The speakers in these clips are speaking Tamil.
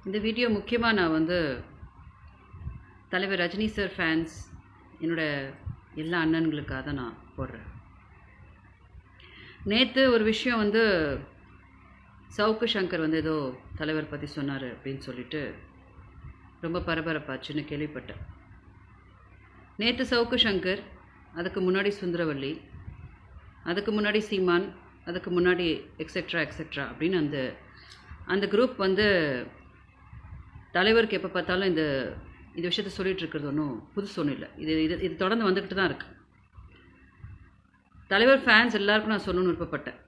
இந்த வீடியோ முக்கியமாக நான் வந்து தலைவர் ரஜினி சார் ஃபேன்ஸ் என்னோட எல்லா அண்ணன்களுக்காக தான் நான் போடுறேன் நேற்று ஒரு விஷயம் வந்து சவுக்கு சங்கர் வந்து ஏதோ தலைவர் பற்றி சொன்னார் அப்படின்னு சொல்லிட்டு ரொம்ப பரபரப்பாச்சுன்னு கேள்விப்பட்டேன் நேற்று சவுக்கு சங்கர் அதுக்கு முன்னாடி சுந்தரவல்லி அதுக்கு முன்னாடி சீமான் அதுக்கு முன்னாடி எக்ஸெட்ரா எக்ஸெட்ரா அப்படின்னு அந்த அந்த குரூப் வந்து தலைவருக்கு எப்போ பார்த்தாலும் இந்த இந்த விஷயத்த சொல்லிட்டு இருக்கிறது ஒன்றும் புதுசு ஒன்றும் இல்லை இது இது இது தொடர்ந்து வந்துக்கிட்டு தான் இருக்கு தலைவர் ஃபேன்ஸ் எல்லாருக்கும் நான் சொல்லணும்னு விருப்பப்பட்டேன்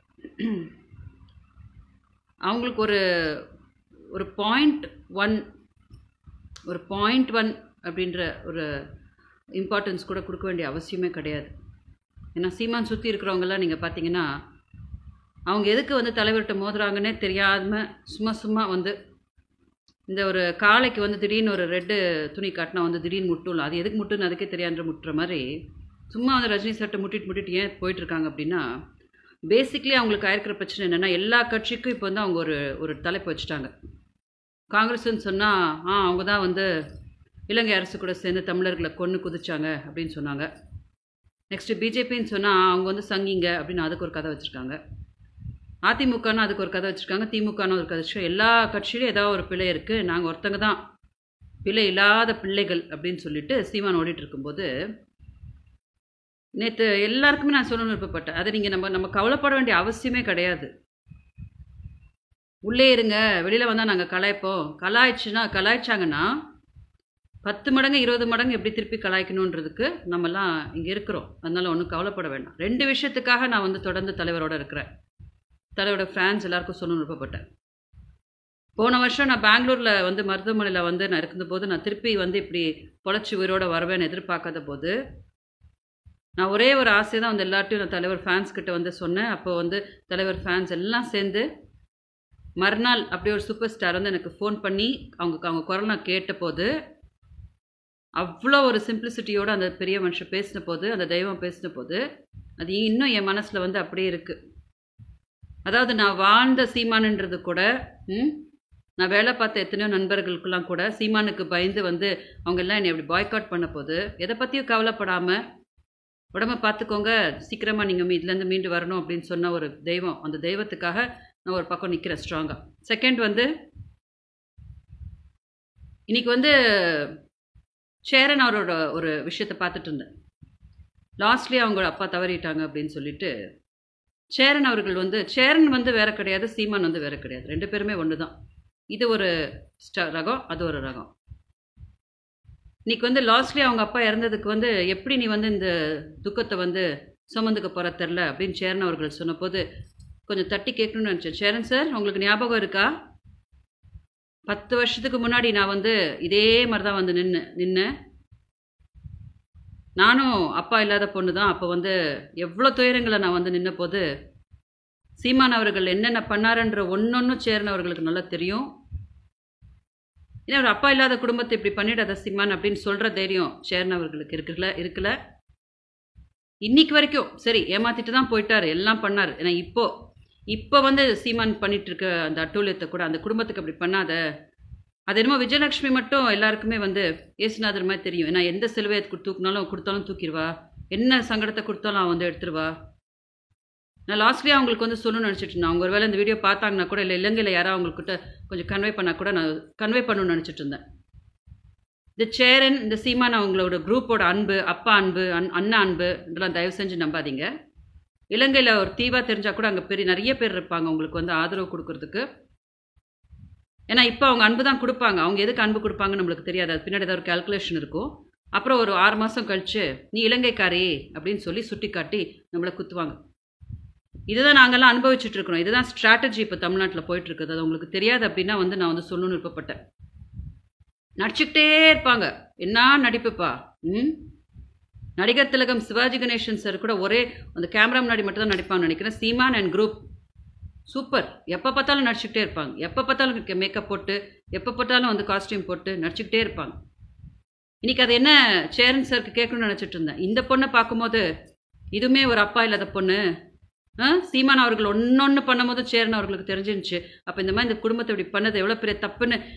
அவங்களுக்கு ஒரு ஒரு பாயிண்ட் ஒன் ஒரு பாயிண்ட் ஒன் அப்படின்ற ஒரு இம்பார்ட்டன்ஸ் கூட கொடுக்க வேண்டிய அவசியமே கிடையாது ஏன்னா சீமான் சுற்றி இருக்கிறவங்கெல்லாம் நீங்கள் பார்த்தீங்கன்னா அவங்க எதுக்கு வந்து தலைவர்கிட்ட மோதுறாங்கன்னே தெரியாம சும்மா சும்மா வந்து இந்த ஒரு காலைக்கு வந்து திடீர்னு ஒரு ரெட்டு துணி காட்டினா வந்து திடீர்னு முட்டும்ல அது எதுக்கு முட்டுன்னு அதுக்கே தெரியாத முட்டுற மாதிரி சும்மா வந்து ரஜினி சார்ட்ட முட்டிட்டு முட்டிட்டு ஏன் போயிட்டுருக்காங்க அப்படின்னா பேசிக்லி அவங்களுக்கு ஆயிருக்கிற பிரச்சனை என்னென்னா எல்லா கட்சிக்கும் இப்போ வந்து அவங்க ஒரு ஒரு தலைப்பு வச்சுட்டாங்க காங்கிரஸ்ன்னு சொன்னால் ஆ அவங்க தான் வந்து இலங்கை அரசு கூட சேர்ந்து தமிழர்களை கொன்று குதிச்சாங்க அப்படின்னு சொன்னாங்க நெக்ஸ்ட்டு பிஜேபின்னு சொன்னால் அவங்க வந்து சங்கிங்க அப்படின்னு அதுக்கு ஒரு கதை வச்சுருக்காங்க அதிமுகன்னு அதுக்கு ஒரு கதை வச்சுருக்காங்க திமுகன்னு ஒரு கதை வச்சுருக்காங்க எல்லா கட்சியிலும் ஏதாவது ஒரு பிள்ளை இருக்குது நாங்கள் ஒருத்தங்க தான் பிள்ளை இல்லாத பிள்ளைகள் அப்படின்னு சொல்லிட்டு சீமான் ஓடிட்டு இருக்கும்போது நேற்று எல்லாருக்குமே நான் சொல்லணும்னு விருப்பப்பட்டேன் அதை நீங்கள் நம்ம நம்ம கவலைப்பட வேண்டிய அவசியமே கிடையாது உள்ளே இருங்க வெளியில் வந்தால் நாங்கள் கலாய்ப்போம் கலாய்ச்சுன்னா கலாய்ச்சாங்கன்னா பத்து மடங்கு இருபது மடங்கு எப்படி திருப்பி கலாய்க்கணுன்றதுக்கு நம்மலாம் இங்கே இருக்கிறோம் அதனால் ஒன்றும் கவலைப்பட வேண்டாம் ரெண்டு விஷயத்துக்காக நான் வந்து தொடர்ந்து தலைவரோட இருக்கிறேன் தலைவரோட ஃபேன்ஸ் எல்லாருக்கும் சொல்லணும்னு விருப்பப்பட்டேன் போன வருஷம் நான் பெங்களூரில் வந்து மருத்துவமனையில் வந்து நான் இருந்தபோது நான் திருப்பி வந்து இப்படி பொழைச்சி உயிரோட வருவேன்னு எதிர்பார்க்காத போது நான் ஒரே ஒரு ஆசை தான் வந்து எல்லார்ட்டையும் நான் தலைவர் ஃபேன்ஸ் கிட்ட வந்து சொன்னேன் அப்போ வந்து தலைவர் ஃபேன்ஸ் எல்லாம் சேர்ந்து மறுநாள் அப்படி ஒரு சூப்பர் ஸ்டார் வந்து எனக்கு ஃபோன் பண்ணி அவங்க அவங்க குரல் நான் கேட்ட போது அவ்வளோ ஒரு சிம்பிளிசிட்டியோடு அந்த பெரிய மனுஷன் பேசின போது அந்த தெய்வம் பேசின போது அது இன்னும் என் மனசில் வந்து அப்படியே இருக்குது அதாவது நான் வாழ்ந்த சீமானுன்றது கூட ம், நான் வேலை பார்த்த எத்தனையோ நண்பர்களுக்கெல்லாம் கூட சீமானுக்கு பயந்து வந்து அவங்க எல்லாம் என்னை அப்படி பாய்காட் பண்ண போது எதை பற்றியும் கவலைப்படாமல் உடம்ப பார்த்துக்கோங்க சீக்கிரமாக நீங்கள் இதுலேருந்து மீண்டு வரணும் அப்படின்னு சொன்ன ஒரு தெய்வம் அந்த தெய்வத்துக்காக நான் ஒரு பக்கம் நிற்கிறேன் ஸ்ட்ராங்காக செகண்ட் வந்து இன்னைக்கு வந்து சேரன் அவரோட ஒரு விஷயத்தை பார்த்துட்டு இருந்தேன் லாஸ்ட்லி அவங்க அப்பா தவறிட்டாங்க அப்படின்னு சொல்லிட்டு சேரன் அவர்கள் வந்து சேரன் வந்து வேற கிடையாது சீமான் வந்து வேற கிடையாது ரெண்டு பேருமே ஒன்று தான் இது ஒரு ஸ்ட ரகம் அது ஒரு ரகம் இன்னைக்கு வந்து லாஸ்ட்லி அவங்க அப்பா இறந்ததுக்கு வந்து எப்படி நீ வந்து இந்த துக்கத்தை வந்து சுமந்துக்க போகிற தெரில அப்படின்னு சேரன் அவர்கள் சொன்னபோது கொஞ்சம் தட்டி கேட்கணும்னு நினச்சேன் சேரன் சார் உங்களுக்கு ஞாபகம் இருக்கா பத்து வருஷத்துக்கு முன்னாடி நான் வந்து இதே மாதிரி தான் வந்து நின்று நின்னேன் நானும் அப்பா இல்லாத பொண்ணு தான் அப்போ வந்து எவ்வளோ துயரங்களை நான் வந்து நின்ன போது சீமான் அவர்கள் என்னென்ன பண்ணாருன்ற ஒன்னொன்னும் சேரன் அவர்களுக்கு நல்லா தெரியும் ஏன்னா ஒரு அப்பா இல்லாத குடும்பத்தை இப்படி பண்ணிடாத சீமான் அப்படின்னு சொல்கிற தைரியம் சேரன் அவர்களுக்கு இருக்குல்ல இருக்குல்ல இன்னைக்கு வரைக்கும் சரி ஏமாத்திட்டு தான் போயிட்டாரு எல்லாம் பண்ணார் ஏன்னா இப்போ இப்போ வந்து சீமான் பண்ணிட்டு இருக்க அந்த அட்டூழியத்தை கூட அந்த குடும்பத்துக்கு அப்படி பண்ணாத அது என்னமோ விஜயலட்சுமி மட்டும் எல்லாருக்குமே வந்து ஏசுநாதர் மாதிரி தெரியும் ஏன்னா எந்த சிலுவையை கு- தூக்குனாலும் கொடுத்தாலும் தூக்கிடுவா என்ன சங்கடத்தை கொடுத்தாலும் அவன் வந்து எடுத்துருவா நான் லாஸ்ட்லேயே அவங்களுக்கு வந்து சொல்லணும்னு நினச்சிட்டு இருந்தேன் அவங்க ஒருவேளை இந்த வீடியோ பார்த்தாங்கன்னா கூட இல்லை இலங்கையில் யாராவது அவங்கக்கிட்ட கொஞ்சம் கன்வே பண்ணால் கூட நான் கன்வே பண்ணணும்னு நினச்சிட்டு இருந்தேன் இந்த சேரன் இந்த சீமான் அவங்களோட குரூப்போட அன்பு அப்பா அன்பு அண் அண்ணா அன்பு இதெல்லாம் தயவு செஞ்சு நம்பாதீங்க இலங்கையில் ஒரு தீவா தெரிஞ்சால் கூட அங்கே பெரிய நிறைய பேர் இருப்பாங்க உங்களுக்கு வந்து ஆதரவு கொடுக்கறதுக்கு ஏன்னா இப்போ அவங்க அன்பு தான் கொடுப்பாங்க அவங்க எதுக்கு அன்பு கொடுப்பாங்கன்னு நம்மளுக்கு தெரியாது அது பின்னாடி ஏதாவது ஒரு கால்குலேஷன் இருக்கும் அப்புறம் ஒரு ஆறு மாதம் கழிச்சு நீ இலங்கைக்காரி அப்படின்னு சொல்லி சுட்டி காட்டி நம்மளை குத்துவாங்க இதுதான் நாங்கள்லாம் அனுபவிச்சுட்டு இருக்கிறோம் இதுதான் ஸ்ட்ராட்டஜி இப்போ தமிழ்நாட்டில் போயிட்டு இருக்குது அது உங்களுக்கு தெரியாது அப்படின்னா வந்து நான் வந்து சொல்லணும்னு விருப்பப்பட்டேன் நடிச்சுக்கிட்டே இருப்பாங்க என்ன நடிப்புப்பா ம் நடிகர் திலகம் சிவாஜி கணேசன் சார் கூட ஒரே அந்த கேமரா முன்னாடி மட்டும் தான் நடிப்பான்னு நினைக்கிறேன் சீமான் அண்ட் குரூப் சூப்பர் எப்போ பார்த்தாலும் நடிச்சுக்கிட்டே இருப்பாங்க எப்போ பார்த்தாலும் மேக்கப் போட்டு எப்போ பார்த்தாலும் வந்து காஸ்டியூம் போட்டு நடிச்சுக்கிட்டே இருப்பாங்க இன்னைக்கு அது என்ன சேரன் சாருக்கு கேட்கணும்னு நினச்சிட்டு இருந்தேன் இந்த பொண்ணை பார்க்கும்போது இதுவுமே ஒரு அப்பா இல்லாத பொண்ணு ஆ சீமான் அவர்கள் ஒன்னொன்று பண்ணும்போது சேரன் அவர்களுக்கு தெரிஞ்சிருந்துச்சு அப்போ இந்த மாதிரி இந்த குடும்பத்தை இப்படி பண்ணது எவ்வளோ பெரிய தப்புன்னு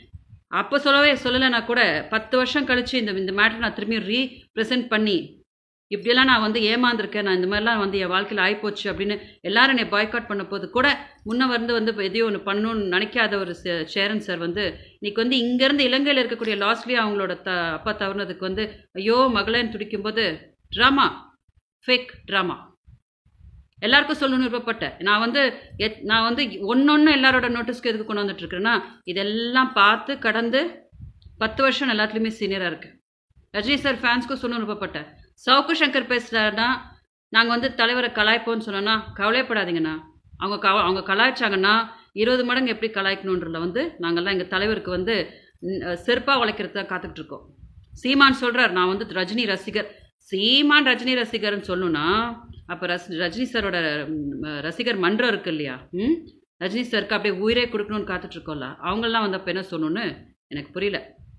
அப்போ சொல்லவே சொல்லலைன்னா கூட பத்து வருஷம் கழிச்சு இந்த இந்த மேட்டர் நான் திரும்பி ரீ ப்ரெசென்ட் பண்ணி இப்படியெல்லாம் நான் வந்து ஏமாந்துருக்கேன் நான் இந்த மாதிரிலாம் வந்து என் வாழ்க்கையில் ஆகிப்போச்சு அப்படின்னு எல்லாரும் என்னை பாய்காட் பண்ண போது கூட முன்ன வந்து வந்து இப்போ எதையோ ஒன்று பண்ணணும்னு நினைக்காத ஒரு சே- சேரன் சார் வந்து இன்னைக்கு வந்து இங்கேருந்து இலங்கையில் இருக்கக்கூடிய லாஸ்ட்லி அவங்களோட த அப்பா தவறுனதுக்கு வந்து ஐயோ மகளேன்னு துடிக்கும்போது ட்ராமா ஃபேக் ட்ராமா எல்லாருக்கும் சொல்லணும்னு விருப்பப்பட்டேன் நான் வந்து எத் நான் வந்து ஒன்னொன்று எல்லாரோட நோட்டீஸ்க்கு எதுக்கு கொண்டு வந்துட்டு இருக்கிறேன்னா இதெல்லாம் பார்த்து கடந்து பத்து வருஷம் எல்லாத்துலேயுமே சீனியராக இருக்கேன் ரஜினி சார் ஃபேன்ஸ்க்கும் சொல்லணும்னு விருப்பப்பட்டேன் சவுக்கு சங்கர் பேசுகிறாருன்னா நாங்கள் வந்து தலைவரை கலாய்ப்போம்னு சொன்னோன்னா கவலைப்படாதீங்கண்ணா அவங்க க அவங்க கலாய்ச்சாங்கன்னா இருபது மடங்கு எப்படி கலாய்க்கணுன்றதுல வந்து நாங்கள்லாம் எங்கள் தலைவருக்கு வந்து செருப்பாக உழைக்கிறது தான் காத்துக்கிட்டு இருக்கோம் சீமான் சொல்கிறார் நான் வந்து ரஜினி ரசிகர் சீமான் ரஜினி ரசிகர்னு சொல்லணும்னா அப்போ ரஸ் ரஜினி சாரோட ம், ரசிகர் மன்றம் இருக்கு இல்லையா ம் ரஜினி சாருக்கு அப்படியே உயிரே கொடுக்கணும்னு காத்துட்ருக்கோம்ல அவங்கெல்லாம் வந்து அப்போ என்ன சொல்லணும்னு எனக்கு புரியல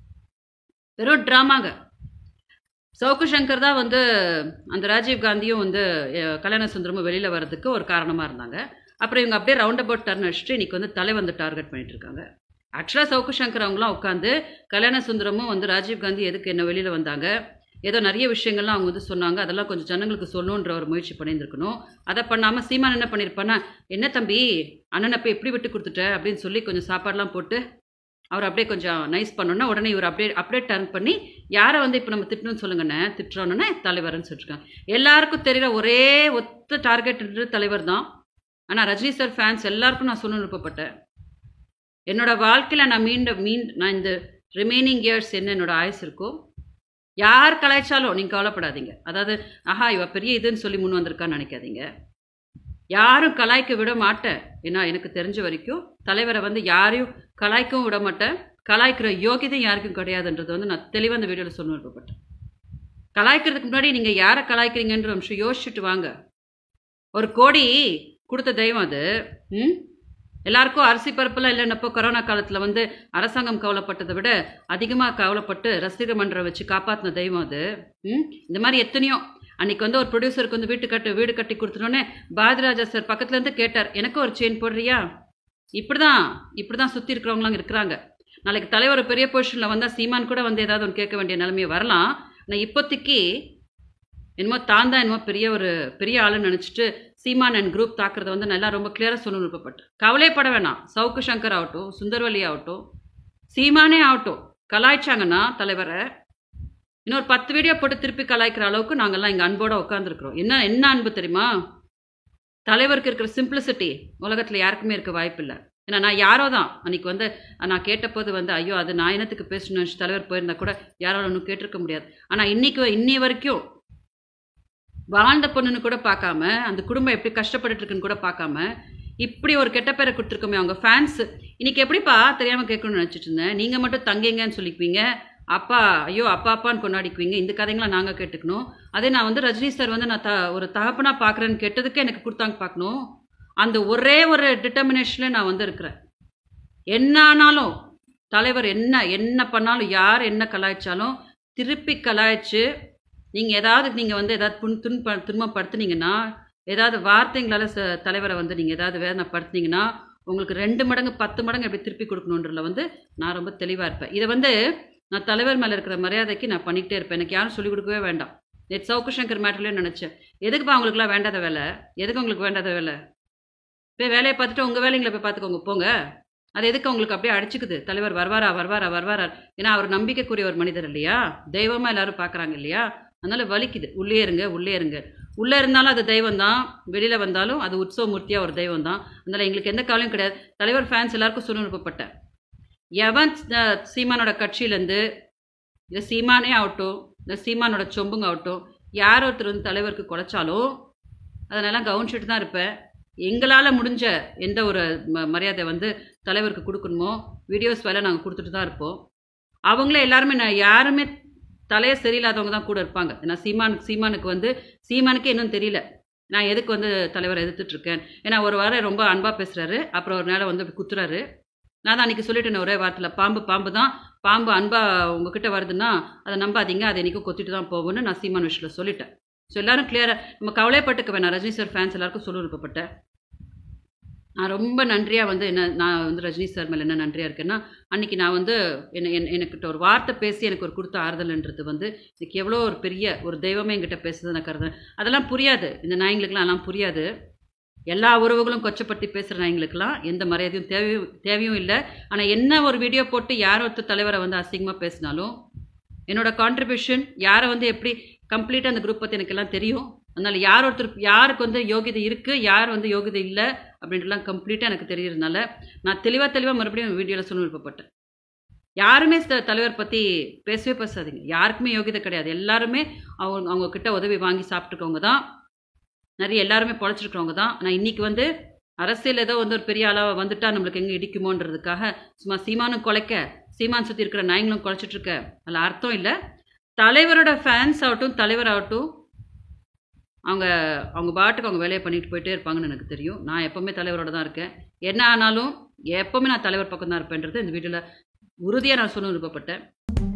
வெறும் ட்ராமாங்க சவுக்கு சங்கர் தான் வந்து அந்த ராஜீவ் காந்தியும் வந்து அஹ், கல்யாண சுந்தரமும் வெளியில் வர்றதுக்கு ஒரு காரணமாக இருந்தாங்க அப்புறம் இவங்க அப்படியே ரவுண்ட் அபவுட் டர்ன் அடிச்சுட்டு இன்னைக்கு வந்து தலை வந்து டார்கெட் பண்ணிட்டு இருக்காங்க ஆக்சுவலாக சவுக்கு சங்கர் அவங்களாம் உட்காந்து கல்யாண சுந்தரமும் வந்து ராஜீவ் காந்தி எதுக்கு என்ன வெளியில் வந்தாங்க ஏதோ நிறைய விஷயங்கள்லாம் அவங்க வந்து சொன்னாங்க அதெல்லாம் கொஞ்சம் ஜனங்களுக்கு சொல்லணுன்ற ஒரு முயற்சி பண்ணியிருந்திருக்கணும் அதை பண்ணாமல் சீமான் என்ன பண்ணியிருப்பான்னா என்ன தம்பி அண்ணனை போய் எப்படி விட்டு கொடுத்துட்ட அப்படின்னு சொல்லி கொஞ்சம் சாப்பாடுலாம் போட்டு அவர் அப்படியே கொஞ்சம் நைஸ் பண்ணோன்னா உடனே இவர் அப்படியே அப்படியே டர்ன் பண்ணி யாரை வந்து இப்போ நம்ம திட்டணும்னு சொல்லுங்கண்ணே திட்டுறோன்னே தலைவர்னு சொல்லியிருக்காங்க எல்லாருக்கும் தெரிகிற ஒரே ஒத்த டார்கெட் தலைவர் தான் ஆனால் ரஜினி சார் ஃபேன்ஸ் எல்லாருக்கும் நான் சொல்லணும்னு விருப்பப்பட்டேன் என்னோட வாழ்க்கையில் நான் மீண்ட மீன் நான் இந்த ரிமைனிங் இயர்ஸ் என்ன என்னோட ஆயுஸ் இருக்கோ யார் கலாய்ச்சாலும் நீங்கள் கவலைப்படாதீங்க அதாவது ஆஹா இவ பெரிய இதுன்னு சொல்லி முன் வந்திருக்கான்னு நினைக்காதீங்க யாரும் கலாய்க்க விட மாட்டேன் ஏன்னா எனக்கு தெரிஞ்ச வரைக்கும் தலைவரை வந்து யாரையும் கலாய்க்கவும் விட மாட்டேன் கலாய்க்கிற யோகிதை யாருக்கும் கிடையாதுன்றது வந்து நான் தெளிவாக அந்த வீடியோவில் சொல்ல விருப்பப்பட்டேன் கலாய்க்கிறதுக்கு முன்னாடி நீங்கள் யாரை கலாய்க்கிறீங்கன்ற நிமிஷம் யோசிச்சுட்டு வாங்க ஒரு கோடி கொடுத்த தெய்வம் அது ம் எல்லாருக்கும் அரிசி பருப்புலாம் இல்லைன்னப்போ கொரோனா காலத்தில் வந்து அரசாங்கம் கவலைப்பட்டதை விட அதிகமாக கவலைப்பட்டு ரசிகர் மன்றம் வச்சு காப்பாற்றின தெய்வம் அது ம் இந்த மாதிரி எத்தனையோ அன்னைக்கு வந்து ஒரு ப்ரொடியூசருக்கு வந்து வீட்டு கட்டு வீடு கட்டி கொடுத்துட்டோன்னே பாரதிராஜா சார் பக்கத்துலேருந்து கேட்டார் எனக்கு ஒரு செயின் போடுறியா இப்படி தான் இப்படி தான் சுற்றி இருக்கிறவங்களாம் இருக்கிறாங்க நாளைக்கு தலைவர் பெரிய பொசிஷனில் வந்தால் சீமான் கூட வந்து ஏதாவது ஒன்று கேட்க வேண்டிய நிலைமை வரலாம் ஆனால் இப்போதைக்கு என்னமோ தான் தான் என்னமோ பெரிய ஒரு பெரிய ஆளுன்னு நினச்சிட்டு சீமான் அண்ட் குரூப் தாக்குறத வந்து நல்லா ரொம்ப கிளியராக சொல்லணும் விருப்பப்பட்டு கவலைப்பட வேணாம் சவுக்கு சங்கர் ஆகட்டும் சுந்தர்வலி ஆகட்டும் சீமானே ஆகட்டும் கலாய்ச்சாங்கன்னா தலைவரை இன்னொரு பத்து வீடியோ போட்டு திருப்பி கலாய்க்கிற அளவுக்கு நாங்கள்லாம் இங்கே அன்போடு உட்காந்துருக்குறோம் என்ன என்ன அன்பு தெரியுமா தலைவருக்கு இருக்கிற சிம்பிளிசிட்டி உலகத்தில் யாருக்குமே இருக்க வாய்ப்பில்லை ஏன்னா நான் யாரோ தான் அன்றைக்கி வந்து நான் கேட்டபோது வந்து ஐயோ அது நான் என்னத்துக்கு பேசணும்னு தலைவர் போயிருந்தா கூட யாராலும் ஒன்றும் கேட்டிருக்க முடியாது ஆனால் இன்னைக்கு இன்னி வரைக்கும் வாழ்ந்த பொண்ணுன்னு கூட பார்க்காம அந்த குடும்பம் எப்படி கஷ்டப்பட்டுட்டு இருக்குன்னு கூட பார்க்காம இப்படி ஒரு கெட்ட பேரை கொடுத்துருக்கோமே அவங்க ஃபேன்ஸ் இன்னைக்கு எப்படிப்பா தெரியாமல் கேட்கணும்னு நினச்சிட்டு இருந்தேன் நீங்கள் மட்டும் தங்கிங்கன்னு சொல்லிக்குவீங்க அப்பா ஐயோ அப்பா அப்பான்னு கொண்டாடிக்குவீங்க இந்த கதைங்களை நாங்கள் கேட்டுக்கணும் அதே நான் வந்து ரஜினி சார் வந்து நான் த ஒரு தகப்பனாக பார்க்குறேன்னு கேட்டதுக்கு எனக்கு கொடுத்தாங்க பார்க்கணும் அந்த ஒரே ஒரு டிட்டர்மினேஷனில் நான் வந்து இருக்கிறேன் என்ன ஆனாலும் தலைவர் என்ன என்ன பண்ணாலும் யார் என்ன கலாய்ச்சாலும் திருப்பி கலாய்ச்சு நீங்கள் ஏதாவது நீங்கள் வந்து ஏதாவது புண் துன்ப துன்பப்படுத்துனீங்கன்னா ஏதாவது வார்த்தைங்களால் ச தலைவரை வந்து நீங்கள் ஏதாவது வேதனைப்படுத்துனீங்கன்னா உங்களுக்கு ரெண்டு மடங்கு பத்து மடங்கு எப்படி திருப்பி கொடுக்கணுன்றதுல வந்து நான் ரொம்ப தெளிவாக இருப்பேன் இதை வந்து நான் தலைவர் மேலே இருக்கிற மரியாதைக்கு நான் பண்ணிகிட்டே இருப்பேன் எனக்கு யாரும் சொல்லிக் கொடுக்கவே வேண்டாம் நேற்று சவுக்கு சங்கர் மேட்டர்லேயே நினச்சேன் எதுக்குப்பா அவங்களுக்குலாம் வேண்டாத வேலை எதுக்கு உங்களுக்கு வேண்டாத வேலை போய் வேலையை பார்த்துட்டு உங்கள் வேலைங்களை போய் பார்த்துக்கோங்க போங்க அது எதுக்கு அவங்களுக்கு அப்படியே அடிச்சுக்குது தலைவர் வருவாரா வருவாரா வருவாரா ஏன்னா அவர் நம்பிக்கைக்குரிய ஒரு மனிதர் இல்லையா தெய்வமாக எல்லாரும் பார்க்குறாங்க இல்லையா அதனால் வலிக்குது உள்ளே இருங்க உள்ளே இருங்க உள்ளே இருந்தாலும் அது தெய்வம் தான் வெளியில் வந்தாலும் அது உற்சவமூர்த்தியாக ஒரு தெய்வம் தான் அதனால் எங்களுக்கு எந்த கவலையும் கிடையாது தலைவர் ஃபேன்ஸ் எல்லாருக்கும் சொல்லி விருப்பப்பட்டேன் எவன் அஹ், சீமானோட கட்சியிலேருந்து இந்த சீமானே ஆகட்டும் இந்த சீமானோட சொம்புங்க ஆகட்டும் யார் ஒருத்தர் வந்து தலைவருக்கு குலைச்சாலும் அதனெல்லாம் கவனிச்சுட்டு தான் இருப்பேன் எங்களால் முடிஞ்ச எந்த ஒரு ம மரியாதை வந்து தலைவருக்கு கொடுக்கணுமோ வீடியோஸ் வேலை நாங்கள் கொடுத்துட்டு தான் இருப்போம் அவங்களே எல்லாருமே நான் யாருமே தலையே சரியில்லாதவங்க தான் கூட இருப்பாங்க ஏன்னா சீமானுக்கு சீமானுக்கு வந்து சீமானுக்கே இன்னும் தெரியல நான் எதுக்கு வந்து தலைவரை எதிர்த்துட்டு இருக்கேன் ஏன்னா ஒரு வாரம் ரொம்ப அன்பாக பேசுகிறாரு அப்புறம் ஒரு நேரம் வந்து அப்படி குத்துறாரு நான் தான் அன்றைக்கி சொல்லிட்டேன் ஒரே வாரத்தில் பாம்பு பாம்பு தான் பாம்பு அன்பாக உங்ககிட்ட வருதுன்னா அதை நம்பாதீங்க அதை இன்றைக்கும் கொத்திட்டு தான் போகும்னு நான் சீமான் விஷயத்தில் சொல்லிட்டேன் ஸோ எல்லாரும் கிளியராக நம்ம கவலைப்பட்டுக்க வேணாம் ரஜினி சார் ஃபேன்ஸ் எல்லாருக்கும் சொல்ல விருப்பப்பட்டேன் நான் ரொம்ப நன்றியாக வந்து என்ன நான் வந்து ரஜினி சார் மேலே என்ன நன்றியாக இருக்கேன்னா அன்றைக்கி நான் வந்து என்ன என் எனக்கிட்ட ஒரு வார்த்தை பேசி எனக்கு ஒரு கொடுத்த ஆறுதல்ன்றது வந்து எனக்கு எவ்வளோ ஒரு பெரிய ஒரு தெய்வமே என்கிட்ட பேசுறது நான் கருதுறேன் அதெல்லாம் புரியாது இந்த நாய்ங்களுக்கெல்லாம் அதெல்லாம் புரியாது எல்லா உறவுகளும் கொச்சப்படுத்தி பேசுகிற நாய்ங்களுக்கெல்லாம் எந்த மரியாதையும் தேவையும் தேவையும் இல்லை ஆனால் என்ன ஒரு வீடியோ போட்டு யார் ஒருத்தர் தலைவரை வந்து அசிங்கமாக பேசினாலும் என்னோட கான்ட்ரிபியூஷன் யாரை வந்து எப்படி கம்ப்ளீட்டாக அந்த குரூப் பற்றி எனக்கு எல்லாம் தெரியும் அதனால் யார் ஒருத்தர் யாருக்கு வந்து யோகிதை இருக்குது யார் வந்து யோகிதை இல்லை அப்படின்றலாம் கம்ப்ளீட்டாக எனக்கு தெரியறதுனால நான் தெளிவாக தெளிவாக மறுபடியும் வீடியோவில் சொல்ல விருப்பப்பட்டேன் யாருமே த- தலைவர் பற்றி பேசவே பேசாதீங்க யாருக்குமே யோகிதை கிடையாது எல்லாருமே அவங்க அவங்க கிட்ட உதவி வாங்கி சாப்பிட்ருக்கவங்க தான் நிறைய எல்லாருமே பொழைச்சிருக்கிறவங்க தான் ஆனால் இன்றைக்கி வந்து அரசியல் ஏதோ வந்து ஒரு பெரிய அளவு வந்துட்டா நம்மளுக்கு எங்கே இடிக்குமோன்றதுக்காக சும்மா சீமானும் குலைக்க சீமான் சுற்றி இருக்கிற நாய்ங்களும் குலைச்சிட்டு இருக்க அதில் அர்த்தம் இல்லை தலைவரோட ஃபேன்ஸ் ஆகட்டும் தலைவர் ஆகட்டும் அவங்க அவங்க பாட்டுக்கு அவங்க வேலையை பண்ணிட்டு போயிட்டே இருப்பாங்கன்னு எனக்கு தெரியும் நான் எப்போவுமே தலைவரோட தான் இருக்கேன் என்ன ஆனாலும் எப்போவுமே நான் தலைவர் பக்கம் தான் இருப்பேன்றது இந்த வீடியோவில் உறுதியாக நான் சொல்ல விருப்பப்பட்டேன்